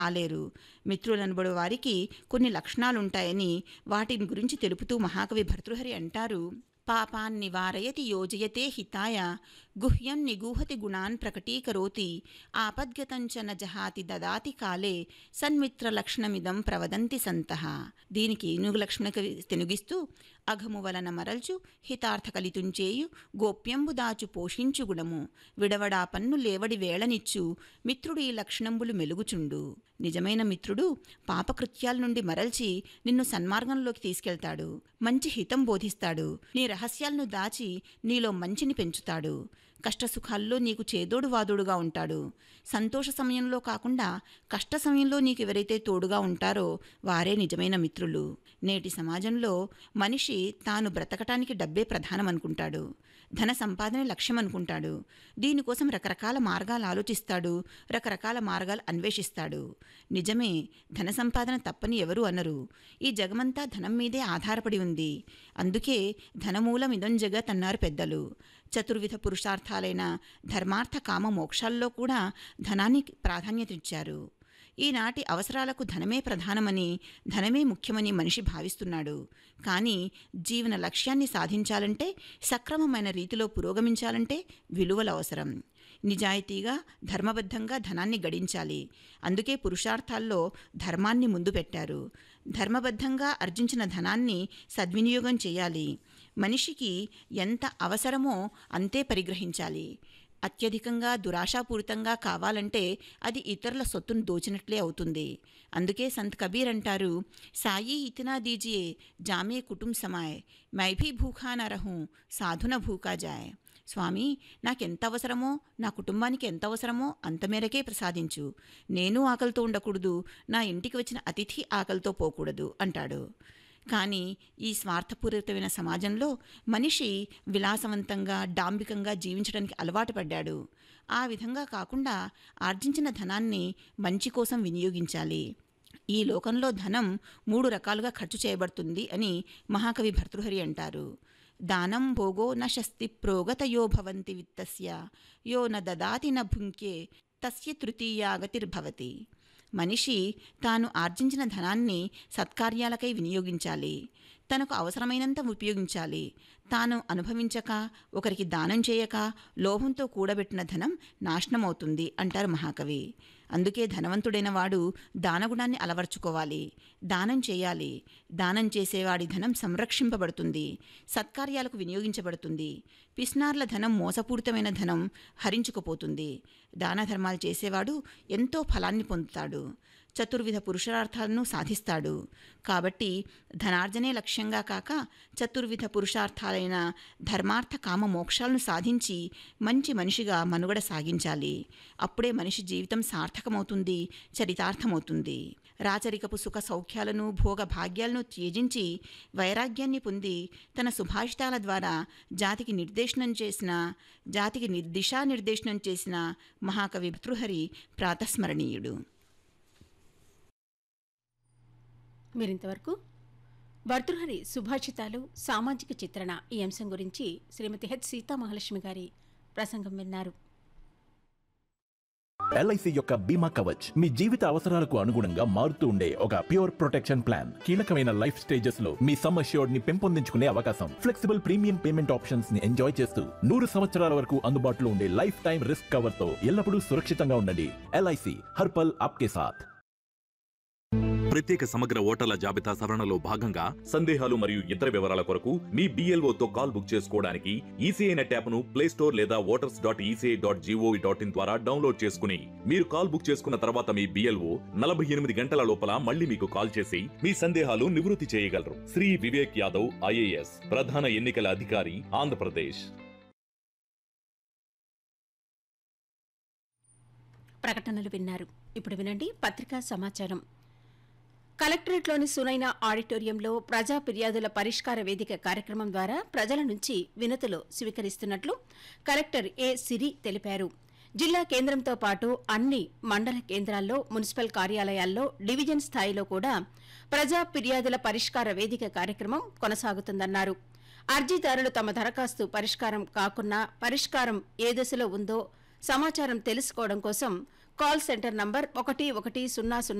ఆలేరు మిత్రులనబడు వారికి కొన్ని లక్షణాలుంటాయని వాటిని గురించి తెలుపుతూ మహాకవి భర్తృహరి అంటారు పాపాన్ని వారయతి యోజయతే హితాయ గుహ్యం నిగూహతి గుణాన్ ప్రకటీకరోతి ఆపద్గతం చ న జహాతి దదాతి కాలే సన్మిత్రలక్షణమిదం ప్రవదంతి సంతః దీనికి ఏనుగు లక్ష్మణ కవి తెనుగిస్తూ అఘము వలన మరల్చు హితార్థ కలితుంచేయు గోప్యంబు దాచు పోషించు గుణము విడవడా పన్ను లేవడి వేళనిచ్చు మిత్రుడు ఈ లక్షణంబులు మెలుగుచుండు నిజమైన మిత్రుడు పాపకృత్యాల నుండి మరల్చి నిన్ను సన్మార్గంలోకి తీసుకెళ్తాడు మంచి హితం బోధిస్తాడు నీ రహస్యాలను దాచి నీలో మంచిని పెంచుతాడు కష్టసుఖాల్లో నీకు చేదోడు వాదోడుగా ఉంటాడు సంతోష సమయంలో కాకుండా కష్ట సమయంలో నీకు ఎవరైతే తోడుగా ఉంటారో వారే నిజమైన మిత్రులు నేటి సమాజంలో మనిషి తాను బ్రతకటానికి డబ్బే ప్రధానం అనుకుంటాడు ధన సంపాదనే లక్ష్యం అనుకుంటాడు దీనికోసం రకరకాల మార్గాలు ఆలోచిస్తాడు రకరకాల మార్గాలు అన్వేషిస్తాడు నిజమే ధన సంపాదన తప్పని ఎవరూ అనరు ఈ జగమంతా ధనం మీదే ఆధారపడి ఉంది అందుకే ధనమూలం ఇదం జగత్ అన్నారు పెద్దలు చతుర్విధ పురుషార్థాలైన ధర్మార్థ కామ మోక్షాల్లో కూడా ధనాన్ని ప్రాధాన్యత ఇచ్చారు ఈనాటి అవసరాలకు ధనమే ప్రధానమని ధనమే ముఖ్యమని మనిషి భావిస్తున్నాడు కానీ జీవన లక్ష్యాన్ని సాధించాలంటే సక్రమమైన రీతిలో పురోగమించాలంటే విలువలు అవసరం నిజాయితీగా ధర్మబద్ధంగా ధనాన్ని గడించాలి అందుకే పురుషార్థాల్లో ధర్మాన్ని ముందు పెట్టారు ధర్మబద్ధంగా ఆర్జించిన ధనాన్ని సద్వినియోగం చేయాలి మనిషికి ఎంత అవసరమో అంతే పరిగ్రహించాలి అత్యధికంగా దురాశాపూరితంగా కావాలంటే అది ఇతరుల సొత్తును దోచినట్లే అవుతుంది అందుకే సంత్ కబీర్ అంటారు సాయి ఇతనా దీజియే జామే కుటుంబ సమాయ్ మై భీ భూఖా న రహూ సాధున భూకా జాయ్ స్వామి నాకెంత అవసరమో నా కుటుంబానికి ఎంత అవసరమో అంత మేరకే ప్రసాదించు నేను ఆకలితో ఉండకూడదు నా ఇంటికి వచ్చిన అతిథి ఆకలితో పోకూడదు అంటాడు కానీ ఈ స్వార్థపూరితమైన సమాజంలో మనిషి విలాసవంతంగా డాంబికంగా జీవించడానికి అలవాటు పడ్డాడు ఆ విధంగా కాకుండా ఆర్జించిన ధనాన్ని మంచి కోసం వినియోగించాలి ఈ లోకంలో ధనం మూడు రకాలుగా ఖర్చు చేయబడుతుంది అని మహాకవి భర్తృహరి అంటారు దానం భోగో న శస్తి ప్రోగతయో భవంతి విత్తస్య యో న దదాతి న భుంకే తస్య తృతీయా గతిర్భవతి మనిషి తాను ఆర్జించిన ధనాన్ని సత్కార్యాలకై వినియోగించాలి తనకు అవసరమైనంత ఉపయోగించాలి తాను అనుభవించక ఒకరికి దానం చేయక లోభంతో కూడబెట్టిన ధనం నాశనమవుతుంది అంటారు మహాకవి అందుకే ధనవంతుడైన వాడు దానగుణాన్ని అలవర్చుకోవాలి దానం చేయాలి దానం చేసేవాడి ధనం సంరక్షింపబడుతుంది సత్కార్యాలకు వినియోగించబడుతుంది పిస్నార్ల ధనం మోసపూరితమైన ధనం హరించుకుపోతుంది దాన ధర్మాలు చేసేవాడు ఎంతో ఫలాన్ని పొందుతాడు చతుర్విధ పురుషార్థాలను సాధిస్తాడు కాబట్టి ధనార్జనే లక్ష్యంగా కాక చతుర్విధ పురుషార్థాలైన ధర్మార్థ కామ మోక్షాలను సాధించి మంచి మనిషిగా మనుగడ సాగించాలి అప్పుడే మనిషి జీవితం సార్థకమవుతుంది చరితార్థమవుతుంది రాచరికపు సుఖ సౌఖ్యాలను భోగ భాగ్యాలను త్యజించి వైరాగ్యాన్ని పొంది తన సుభాషితాల ద్వారా జాతికి నిర్దేశనం చేసిన జాతికి దిశా నిర్దేశనం చేసిన మహాకవి భృహరి ప్రాతస్మరణీయుడు మీరింతవరకు భర్తృహరి సుభాషితాలు సామాజిక చిత్రణ ఈ అంశం గురించి శ్రీమతి హెచ్ సీతామహాలక్ష్మి గారి ప్రసంగం విన్నారు ఎల్ఐసి యొక్క బీమా కవచ్ మీ జీవిత అవసరాలకు అనుగుణంగా మారుతూ ఉండే ఒక ప్యూర్ ప్రొటెక్షన్ ప్లాన్ కీలకమైన లైఫ్ స్టేజెస్ లో మీ సమ్ అష్యూర్డ్ ని పెంపొందించుకునే అవకాశం ఫ్లెక్సిబుల్ ప్రీమియం పేమెంట్ ఆప్షన్స్ ని ఎంజాయ్ చేస్తూ నూరు సంవత్సరాల వరకు అందుబాటులో ఉండే లైఫ్ టైం రిస్క్ కవర్ తో ఎల్లప్పుడూ సురక్షితంగా ఉండండి ఎల్ఐసి హర్పల్ ఆప్కే సాథ్ ప్రత్యేక సమగ్ర ఓటర్ల జాబితా సవరణలో భాగంగా సందేహాలు మరియు ఇతర వివరాల కొరకు మీ BLO తో కాల్ బుక్ చేసుకోవడానికి ఈసీఐ నెట్ యాప్ను ప్లే స్టోర్ లేదా voters dot ECI dot GOV dot in ద్వారా డౌన్లోడ్ చేసుకుని మీరు కాల్ బుక్ చేసుకున్న తర్వాత మీ బిఎల్ఓ నలభై ఎనిమిది గంటల లోపల మళ్ళీ మీకు కాల్ చేసి మీ సందేహాలు నివృత్తి చేయగలరు శ్రీ వివేక్ యాదవ్ ఐఏఎస్ ప్రధాన ఎన్నికల అధికారి ఆంధ్రప్రదేశ్ ప్రకటనలు విన్నారు ఇప్పుడు వినండి పత్రికా సమాచారం కలెక్టరేట్లోని సునైన ఆడిటోరియంలో ప్రజా ఫిర్యాదుల పరిష్కార వేదిక కార్యక్రమం ద్వారా ప్రజల నుంచి వినతులు స్వీకరిస్తున్నట్లు కలెక్టర్ ఏ సిరి తెలిపారు జిల్లా కేంద్రంతో పాటు అన్ని మండల కేంద్రాల్లో మున్సిపల్ కార్యాలయాల్లో డివిజన్ స్థాయిలో కూడా ప్రజా ఫిర్యాదుల పరిష్కార వేదిక కార్యక్రమం కొనసాగుతుందన్నారు అర్జీదారులు తమ దరఖాస్తు పరిష్కారం కాకున్నా పరిష్కారం ఏ దశలో ఉందో సమాచారం తెలుసుకోవడం కోసం కాల్ సెంటర్ నంబర్ ఒకటి ఒకటి సున్నా సున్నా